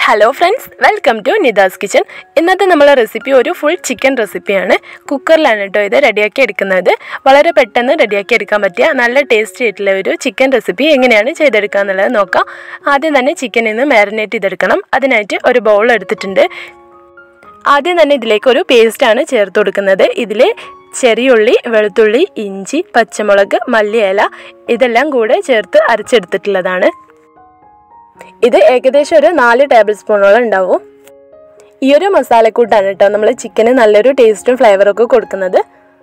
hello friends welcome to Nida's kitchen ഇന്നത്തെ നമ്മളെ recipe ഒരു ഫുൾ ചിക്കൻ റെസിപ്പിയാണ് കുക്കറിലാണ് കേട്ടോ ഇത് റെഡിയാക്കി എടുക്കുന്നത് വളരെ പെട്ടെന്ന് റെഡിയാക്കി എടുക്കാൻ പറ്റിയ നല്ല ടേസ്റ്റി ആയിട്ടുള്ള ഒരു ചിക്കൻ റെസിപ്പി എങ്ങനെയാണ് ചെയ്തെടുക്കുക എന്നുള്ളത് നോക്കാം ആദ്യം തന്നെ ചിക്കൻ ഇന്ന് മാരിനേറ്റ് ചെയ്തെടുക്കണം അതിനായിട്ട് ഒരു ബൗൾ എടുത്തിട്ടുണ്ട് ആദ്യം തന്നെ ഇതിലേക്ക് ഒരു പേസ്റ്റാണ് ചേർത്ത് കൊടുക്കുന്നത് ഇതിൽ ചെറിയുള്ളി വെളുത്തുള്ളി ഇഞ്ചി പച്ചമുളക് മല്ലിയില ഇതെല്ലാം കൂടെ ചേർത്ത് അരച്ചെടുത്തിട്ടുള്ളതാണ് ഇത് ഏകദേശം ഒരു നാല് ടേബിൾ സ്പൂണോളം ഉണ്ടാവും ഈ ഒരു മസാലക്കൂട്ടാണ് കേട്ടോ നമ്മൾ ചിക്കന് നല്ലൊരു ടേസ്റ്റും ഫ്ലേവറും ഒക്കെ കൊടുക്കുന്നത്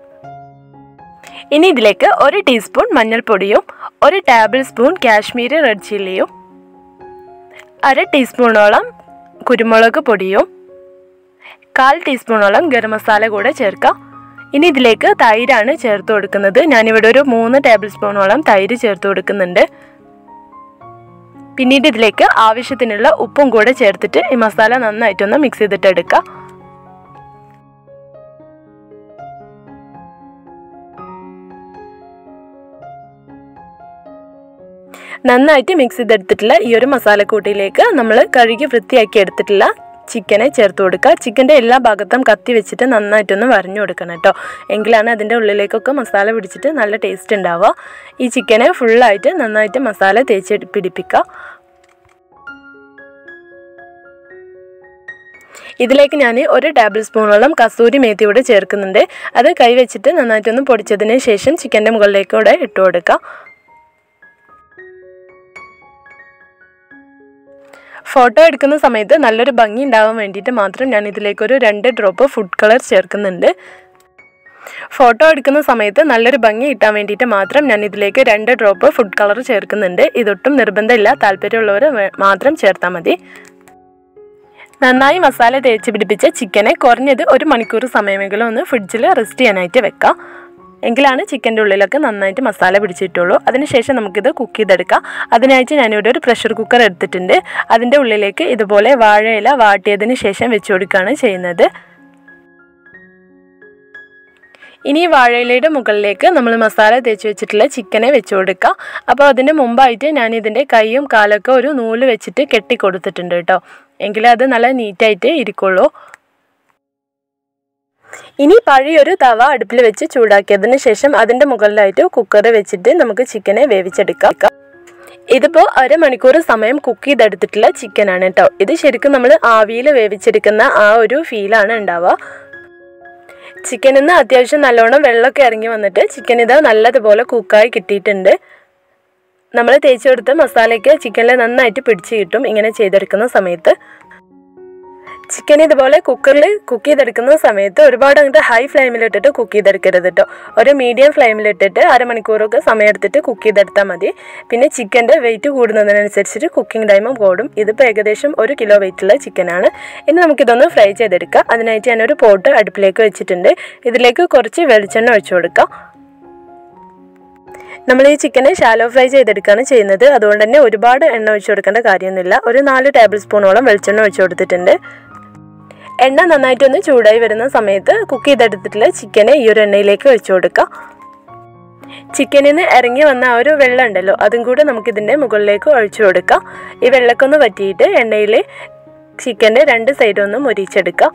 ഇനി ഇതിലേക്ക് ഒരു ടീസ്പൂൺ മഞ്ഞൾപ്പൊടിയും ഒരു ടേബിൾ സ്പൂൺ കാശ്മീരി റെഡ് ചില്ലിയും അര ടീസ്പൂണോളം കുരുമുളക് പൊടിയും കാൽ ടീസ്പൂണോളം ഗരം മസാല കൂടെ ചേർക്കാം ഇനി ഇതിലേക്ക് തൈരാണ് ചേർത്ത് കൊടുക്കുന്നത് ഞാനിവിടെ ഒരു മൂന്ന് ടേബിൾ സ്പൂണോളം തൈര് ചേർത്ത് കൊടുക്കുന്നുണ്ട് പിന്നീട് ഇതിലേക്ക് ആവശ്യത്തിനുള്ള ഉപ്പും കൂടെ ചേർത്തിട്ട് ഈ മസാല നന്നായിട്ടൊന്ന് മിക്സ് ചെയ്തിട്ട് എടുക്കുക നന്നായിട്ട് മിക്സ് ചെയ്തെടുത്തിട്ടുള്ള ഈ ഒരു മസാലക്കൂട്ടിലേക്ക് നമ്മൾ കഴുകി വൃത്തിയാക്കി എടുത്തിട്ടുള്ള ചിക്കനെ ചേർത്ത് കൊടുക്കുക ചിക്കൻ്റെ എല്ലാ ഭാഗത്തും കത്തി വെച്ചിട്ട് നന്നായിട്ടൊന്ന് വരഞ്ഞു കൊടുക്കണം കേട്ടോ എങ്കിലാണ് അതിൻ്റെ ഉള്ളിലേക്കൊക്കെ മസാല പിടിച്ചിട്ട് നല്ല ടേസ്റ്റ് ഉണ്ടാവുക ഈ ചിക്കനെ ഫുള്ളായിട്ട് നന്നായിട്ട് മസാല തേച്ച് പിടിപ്പിക്കുക ഇതിലേക്ക് ഞാൻ ഒരു ടേബിൾ സ്പൂണോളം കസൂരി മേത്തി കൂടെ ചേർക്കുന്നുണ്ട് അത് കൈ വെച്ചിട്ട് നന്നായിട്ടൊന്ന് പൊടിച്ചതിന് ശേഷം ചിക്കൻ്റെ മുകളിലേക്ക് കൂടെ ഇട്ട് കൊടുക്കുക ഫോട്ടോ എടുക്കുന്ന സമയത്ത് നല്ലൊരു ഭംഗി ഉണ്ടാവാൻ വേണ്ടിയിട്ട് മാത്രം ഞാൻ ഇതിലേക്കൊരു രണ്ട് ഡ്രോപ്പ് ഫുഡ് കളർ ചേർക്കുന്നുണ്ട് ഫോട്ടോ എടുക്കുന്ന സമയത്ത് നല്ലൊരു ഭംഗി കിട്ടാൻ വേണ്ടിയിട്ട് മാത്രം ഞാൻ ഇതിലേക്ക് രണ്ട് ഡ്രോപ്പ് ഫുഡ് കളർ ചേർക്കുന്നുണ്ട് ഇതൊട്ടും നിർബന്ധമില്ല താല്പര്യമുള്ളവർ മാത്രം ചേർത്താൽ മതി നന്നായി മസാല തേച്ച് പിടിപ്പിച്ച ചിക്കനെ കുറഞ്ഞത് ഒരു മണിക്കൂർ സമയമെങ്കിലും ഒന്ന് ഫ്രിഡ്ജിൽ റെസ്റ്റ് ചെയ്യാനായിട്ട് വെക്കാം എങ്കിലാണ് ചിക്കൻ്റെ ഉള്ളിലൊക്കെ നന്നായിട്ട് മസാല പിടിച്ചിട്ടുള്ളൂ അതിനുശേഷം നമുക്കിത് കുക്ക് ചെയ്തെടുക്കാം അതിനായിട്ട് ഞാനിവിടെ ഒരു പ്രഷർ കുക്കർ എടുത്തിട്ടുണ്ട് അതിൻ്റെ ഉള്ളിലേക്ക് ഇതുപോലെ വാഴയില വാട്ടിയതിന് ശേഷം വെച്ച് കൊടുക്കുകയാണ് ചെയ്യുന്നത് ഇനി വാഴയിലയുടെ മുകളിലേക്ക് നമ്മൾ മസാല തേച്ച് വെച്ചിട്ടുള്ള ചിക്കനെ വെച്ച് കൊടുക്കുക അപ്പോൾ അതിന് മുമ്പായിട്ട് ഞാൻ ഇതിൻ്റെ കൈയും കാലൊക്കെ ഒരു നൂല് വെച്ചിട്ട് കെട്ടി കൊടുത്തിട്ടുണ്ട് കേട്ടോ എങ്കിലേ അത് നല്ല നീറ്റായിട്ട് ഇരിക്കുള്ളൂ ഇനി പഴയൊരു തവ അടുപ്പിൽ വെച്ച് ചൂടാക്കിയതിന് ശേഷം അതിൻ്റെ മുകളിലായിട്ട് കുക്കർ വെച്ചിട്ട് നമുക്ക് ചിക്കനെ വേവിച്ചെടുക്കാം ഇതിപ്പോൾ അരമണിക്കൂർ സമയം കുക്ക് ചെയ്തെടുത്തിട്ടുള്ള ചിക്കനാണ് കേട്ടോ ഇത് ശരിക്കും നമ്മൾ ആവിയിൽ വേവിച്ചെടുക്കുന്ന ആ ഒരു ഫീലാണ് ഉണ്ടാവുക ചിക്കനിൽ നിന്ന് അത്യാവശ്യം നല്ലോണം വെള്ളമൊക്കെ ഇറങ്ങി വന്നിട്ട് ചിക്കൻ ഇത് നല്ലതുപോലെ കുക്കായി കിട്ടിയിട്ടുണ്ട് നമ്മൾ തേച്ച് കൊടുത്ത മസാലയ്ക്ക് ചിക്കനിൽ നന്നായിട്ട് പിടിച്ച് കിട്ടും ഇങ്ങനെ ചെയ്തെടുക്കുന്ന സമയത്ത് ചിക്കൻ ഇതുപോലെ കുക്കറിൽ കുക്ക് ചെയ്തെടുക്കുന്ന സമയത്ത് ഒരുപാട് അങ്ങോട്ട് ഹൈ ഫ്ലെയിമിലിട്ടിട്ട് കുക്ക് ചെയ്തെടുക്കരുത് കേട്ടോ ഒരു മീഡിയം ഫ്ലെയിമിലിട്ടിട്ട് അരമണിക്കൂറൊക്കെ സമയം എടുത്തിട്ട് കുക്ക് ചെയ്തെടുത്താൽ മതി പിന്നെ ചിക്കൻ്റെ വെയിറ്റ് കൂടുന്നതിനനുസരിച്ചിട്ട് കുക്കിംഗ് ടൈമും കൂടും ഇതിപ്പോൾ ഏകദേശം ഒരു കിലോ വെയിറ്റുള്ള ചിക്കനാണ് ഇനി നമുക്കിതൊന്ന് ഫ്രൈ ചെയ്തെടുക്കാം അതിനായിട്ട് ഞാനൊരു പോട്ട് അടുപ്പിലേക്ക് വെച്ചിട്ടുണ്ട് ഇതിലേക്ക് കുറച്ച് വെളിച്ചെണ്ണ ഒഴിച്ചു കൊടുക്കാം നമ്മൾ ഈ ചിക്കനെ ഷാലോ ഫ്രൈ ചെയ്തെടുക്കുകയാണ് ചെയ്യുന്നത് അതുകൊണ്ട് തന്നെ ഒരുപാട് എണ്ണ ഒഴിച്ചു കൊടുക്കേണ്ട കാര്യമൊന്നുമില്ല ഒരു നാല് ടേബിൾ സ്പൂണോളം വെളിച്ചെണ്ണ ഒഴിച്ചു കൊടുത്തിട്ടുണ്ട് എണ്ണ നന്നായിട്ടൊന്ന് ചൂടായി വരുന്ന സമയത്ത് കുക്ക് ചെയ്തെടുത്തിട്ടുള്ള ചിക്കനെ ഈ ഒരു എണ്ണയിലേക്ക് ഒഴിച്ചു കൊടുക്കാം ചിക്കനിൽ നിന്ന് ഇറങ്ങി വന്ന ആ ഒരു വെള്ളം ഉണ്ടല്ലോ അതും കൂടെ നമുക്കിതിൻ്റെ മുകളിലേക്ക് ഒഴിച്ചു കൊടുക്കാം ഈ വെള്ളമൊക്കെ ഒന്ന് വറ്റിയിട്ട് എണ്ണയിൽ ചിക്കൻ്റെ രണ്ട് സൈഡും ഒന്ന് മുരിച്ചെടുക്കാം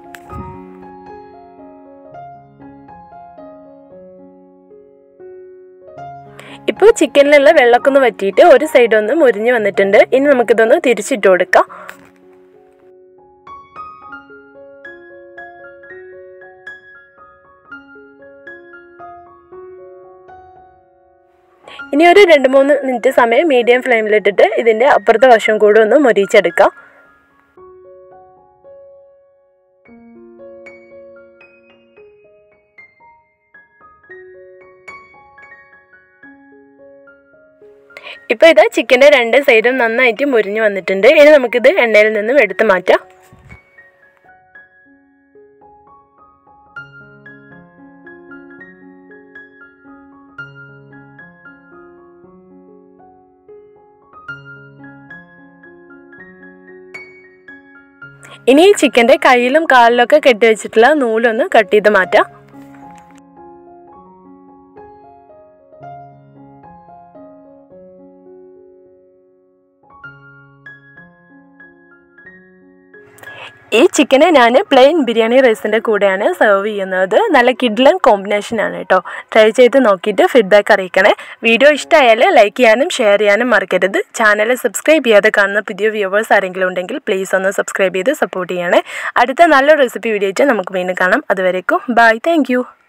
ഇപ്പോൾ ചിക്കനിലുള്ള വെള്ളമൊക്കെ ഒന്ന് വറ്റിയിട്ട് ഒരു സൈഡ് ഒന്ന് മുരിഞ്ഞ് വന്നിട്ടുണ്ട് ഇനി നമുക്കിതൊന്ന് തിരിച്ചിട്ട് കൊടുക്കാം ഇനി ഒരു രണ്ട് മൂന്ന് മിനിറ്റ് സമയം മീഡിയം ഫ്ലെയിമിലിട്ടിട്ട് ഇതിൻ്റെ അപ്പുറത്തെ വശം കൂടെ ഒന്ന് മൊരിച്ചെടുക്കാം ഇപ്പോൾ ഇതാ ചിക്കൻ്റെ രണ്ട് സൈഡും നന്നായിട്ട് മുരിഞ്ഞു വന്നിട്ടുണ്ട് ഇനി നമുക്കിത് എണ്ണയിൽ നിന്നും എടുത്ത് മാറ്റാം ഇനി ഈ ചിക്കൻ്റെ കയ്യിലും കാലിലൊക്കെ കെട്ടി വെച്ചിട്ടുള്ള നൂലൊന്ന് കട്ട് ചെയ്ത് മാറ്റാം ഈ ചിക്കനെ ഞാൻ പ്ലെയിൻ ബിരിയാണി റൈസിൻ്റെ കൂടെയാണ് സെർവ് ചെയ്യുന്നത് നല്ല കിഡ്ലൻ കോമ്പിനേഷനാണ് കേട്ടോ ട്രൈ ചെയ്ത് നോക്കിയിട്ട് ഫീഡ്ബാക്ക് അറിയിക്കണേ വീഡിയോ ഇഷ്ടമായാൽ ലൈക്ക് ചെയ്യാനും ഷെയർ ചെയ്യാനും മറക്കരുത് ചാനൽ സബ്സ്ക്രൈബ് ചെയ്യാതെ കാണുന്ന പുതിയ വ്യൂവേഴ്സ് ആരെങ്കിലും ഉണ്ടെങ്കിൽ പ്ലീസ് ഒന്ന് സബ്സ്ക്രൈബ് ചെയ്ത് സപ്പോർട്ട് ചെയ്യണേ അടുത്ത നല്ലൊരു റെസിപ്പി വീഡിയോ വെച്ചാൽ നമുക്ക് വീണ്ടും കാണാം അതുവരേക്കും ബൈ താങ്ക്